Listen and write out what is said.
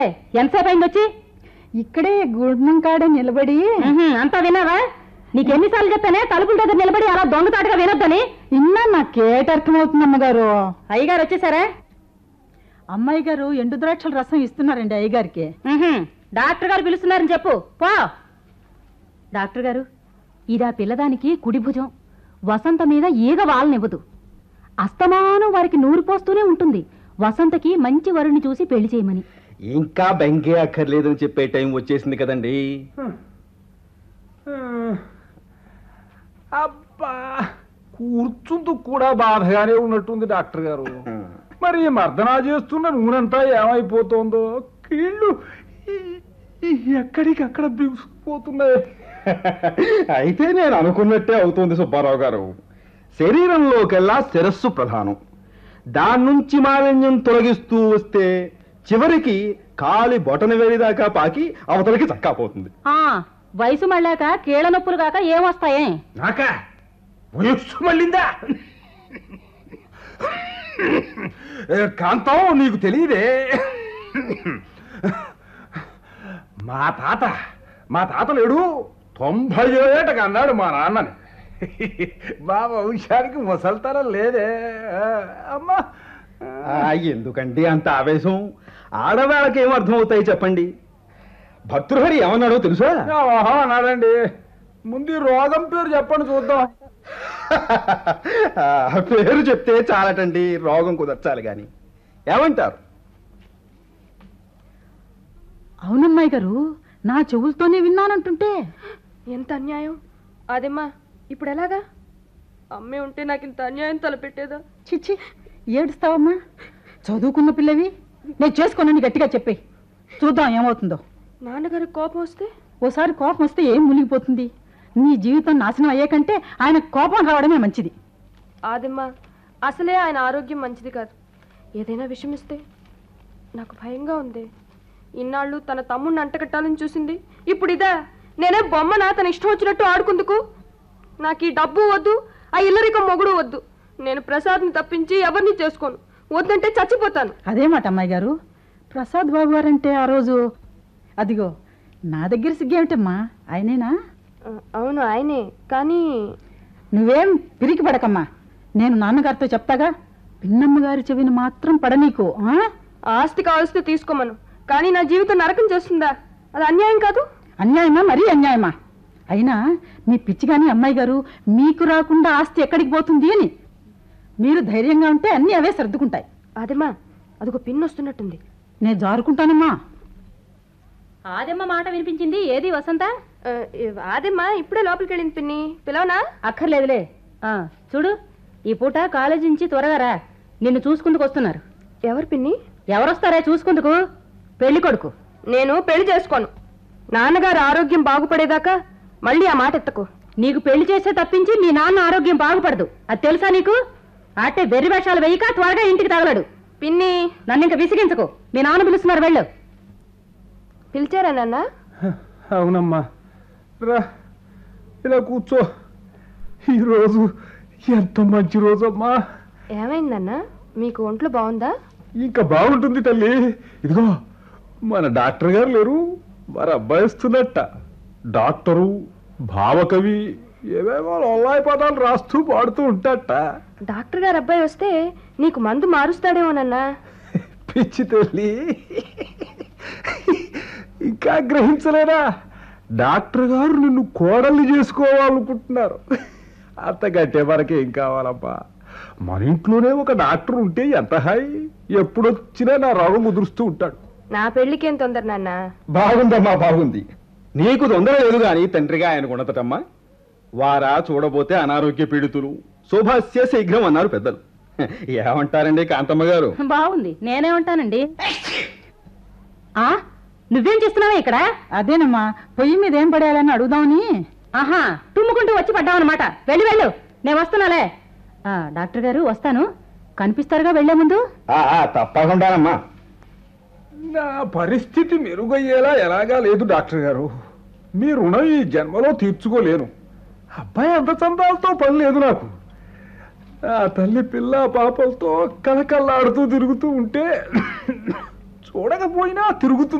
ఎంతసేపు అయింది వచ్చి ఇక్కడే గుండం కాడ నిలబడి ఉహుం, అంతా విన్నావా నీకెన్నిసార్లు చెప్పానే తలుపుల దగ్గర నిలబడి అలా దొంగతాటుగా వినొద్దని ఇన్నా నాకేటర్థం అవుతుంది అమ్మగారు అయ్యగారు వచ్చేసారా అమ్మాయి గారు ఎండు ద్రాక్షల రసం ఇస్తున్నారండి అయ్యగారికి ఉహుం, డాక్టర్ గారు పిలుస్తున్నారని చెప్పు పో డాక్టర్ గారు ఇదా పిల్లదానికి కుడి భుజం వసంత మీద ఈగ వాళ్ళనివ్వదు అస్తమానం వారికి నూరు పోస్తూనే ఉంటుంది వసంతకి మంచి వరుణ్ణి చూసి పెళ్లి చేయమని ఇంకా బెంకే అక్కర్లేదని చెప్పే టైం వచ్చేసింది కదండి అబ్బా కూర్చుంటూ కూడా బాధగానే ఉన్నట్టుంది డాక్టర్ గారు మరి ఈ మర్దనా చేస్తున్న నూనెంతా ఏమైపోతుందో కీళ్ళు ఈ- ఈ ఎక్కడికి అక్కడ బిగుసుకుపోతున్నాయి అయితే నేను అనుకున్నట్టే అవుతుంది సుబ్బారావు గారు శరీరంలోకెల్లా శిరస్సు ప్రధానం దాని నుంచి మాలిన్యం తొలగిస్తూ వస్తే చివరికి కాలి బొటన వేలిదాకా పాకి అవతలకి చక్కాపోతుంది ఆ వయసు మళ్ళాక కీళ్ళ నొప్పులు కాక ఏమొస్తాయే నాక వయస్సు మళ్ళిందా ఏ, కాంతం నీకు తెలియదే మా తాత మా తాత లేడు తొంభై ఏటకు అన్నాడు మా నాన్నని మా వంశానికి ముసల్తనం లేదే ఆ, అమ్మా ఆ, ఎందుకండి అంత ఆవేశం ఆడవాళ్ళకి ఏం అర్థమవుతాయి చెప్పండి భర్తృహరి ఏమన్నాడో తెలుసా ఓహో అన్నాడండి ముందు ఈ రోగం పేరు చెప్పండి చూద్దాం ఆ, పేరు చెప్తే చాలటండి రోగం కుదర్చాలి గాని ఏమంటారు అవునమ్మాయి గారు నా చెవులతోనే విన్నానంటుంటే ఎంత అన్యాయం అదేమ్మా ఇప్పుడు ఎలాగా అమ్మే ఉంటే నాకు ఇంత అన్యాయం తలపెట్టేదా చిచ్చి ఏడుస్తావమ్మా చదువుకున్న పిల్లవి నేను చేసుకోనని గట్టిగా చెప్పే చూద్దాం ఏమవుతుందో నాన్నగారికి కోపం వస్తే ఓసారి కోపం వస్తే ఏం మునిగిపోతుంది నీ జీవితం నాశనం అయ్యే కంటే ఆయన కోపం రావడమే మంచిది ఆదమ్మా అసలే ఆయన ఆరోగ్యం మంచిది కాదు ఏదైనా విషయం ఇస్తే నాకు భయంగా ఉంది ఇన్నాళ్ళు తన తమ్ముడిని అంటకట్టాలని చూసింది ఇప్పుడు ఇదా నేనే బొమ్మనా తన ఇష్టం వచ్చినట్టు ఆడుకుందుకు నాకు ఈ డబ్బు వద్దు ఆ ఇల్లరికం మొగుడు వద్దు నేను ప్రసాద్ని తప్పించి ఎవరిని చేసుకోను వద్దంటే చచ్చిపోతాను అదే మాట అమ్మాయి గారు ప్రసాద్ బాబు గారంటే ఆ రోజు అదిగో నా దగ్గర సిగ్గేమిటమ్మా ఆయనేనా ఆ, అవును ఆయనే కానీ నువ్వేం పిరికి పడకమ్మా నేను నాన్నగారితో చెప్తాగా పిన్నమ్మ గారి చెవిని మాత్రం పడనీకు ఆ? ఆస్తి కావలిస్తే తీసుకోమను కానీ నా జీవితం నరకం చేస్తుందా అది అన్యాయం కాదు అన్యాయమా మరీ అన్యాయమా అయినా మీ పిచ్చిగాని అమ్మాయి గారు మీకు రాకుండా ఆస్తి ఎక్కడికి పోతుంది అని మీరు ధైర్యంగా ఉంటే అన్నీ అవే సర్దుకుంటాయి అదేమా అదొక పిన్ వస్తున్నట్టుంది నేను జారుకుంటానమ్మా ఆదెమ్మ మాట వినిపించింది ఏది వసంత ఆ, అదేమ్మా ఇప్పుడే లోపలికి వెళ్ళింది పిన్ని పిలవనా అక్కర్లేదులే ఆ, చూడు ఈ పూట కాలేజీ నుంచి త్వరగా రా నిన్ను చూసుకుందుకు వస్తున్నారు ఎవరు పిన్ని ఎవరొస్తారా చూసుకుందుకు పెళ్లి కొడుకు నేను పెళ్లి చేసుకోను నాన్నగారు ఆరోగ్యం బాగుపడేదాకా మళ్ళీ ఆ మాట ఎత్తకు నీకు పెళ్లి చేసే తప్పించి మీ నాన్న ఆరోగ్యం బాగుపడదు అది తెలుసా నీకు అట్టే వెర్రి వేషాలు వేయక త్వరగా ఇంటికి తగలడు పిన్ని నన్ను ఇంకా విసిగించకు మీ నాన్న పిలుస్తున్నారు వెళ్ళు పిలిచారా నాన్న అవునమ్మా రా ఇలా కూర్చో ఈరోజు ఎంత మంచి రోజమ్మా ఏమైందన్నా మీకు ఒంట్లో బాగుందా ఇంకా బాగుంటుంది తల్లి ఇదిగో మన డాక్టర్ గారు లేరు మరి అబ్బాయి వస్తున్నట్ట డాక్టరు భావకవి ఏవేవో లొల్లాయి పదాలు రాస్తూ పాడుతూ ఉంటాట డాక్టర్ గారు అబ్బాయి వస్తే నీకు మందు మారుస్తాడేమోనన్నా పిచ్చి తల్లి ఇంకా గ్రహించలేరా డాక్టర్ గారు నిన్ను కోడల్ని చేసుకోవాలనుకుంటున్నారు అంత గట్టే మనకి ఏం కావాలబ్బా మన ఇంట్లోనే ఒక డాక్టర్ ఉంటే ఎంత హాయి ఎప్పుడొచ్చినా నా రోగం కుదురుస్తూ ఉంటాడు నా పెళ్లికేం తొందర నాన్న బాగుందమ్మా బాగుంది నీకు తొందర లేదు గాని తండ్రిగా ఆయన ఉండతటమ్మా వారా చూడబోతే అనారోగ్య పీడితులు శుభస్య శీఘ్రం అన్నారు పెద్దలు ఏమంటారండి కాంతమ్మ గారు బాగుంది నేనే ఉంటానండి ఆ నువ్వేం చేస్తున్నావా ఇక్కడ అదేనమ్మా పొయ్యి మీద ఏం పడేయాలని అడుగుదామని ఆహా తుమ్ముకుంటూ వచ్చి పడ్డావన్నమాట వెళ్ళి వెళ్ళు నేను వస్తున్నాలే ఆ, డాక్టర్ గారు వస్తాను కనిపిస్తారుగా వెళ్లే ముందు ఆ, ఆ, తప్పకుండానమ్మా నా పరిస్థితి మెరుగయ్యేలా ఎలాగా లేదు డాక్టర్ గారు మీ రుణం ఈ జన్మలో తీర్చుకోలేను అబ్బాయి అంత చందాలతో పని లేదు నాకు ఆ తల్లి పిల్ల పాపలతో కలకల్లాడుతూ తిరుగుతూ ఉంటే చూడకపోయినా తిరుగుతుంది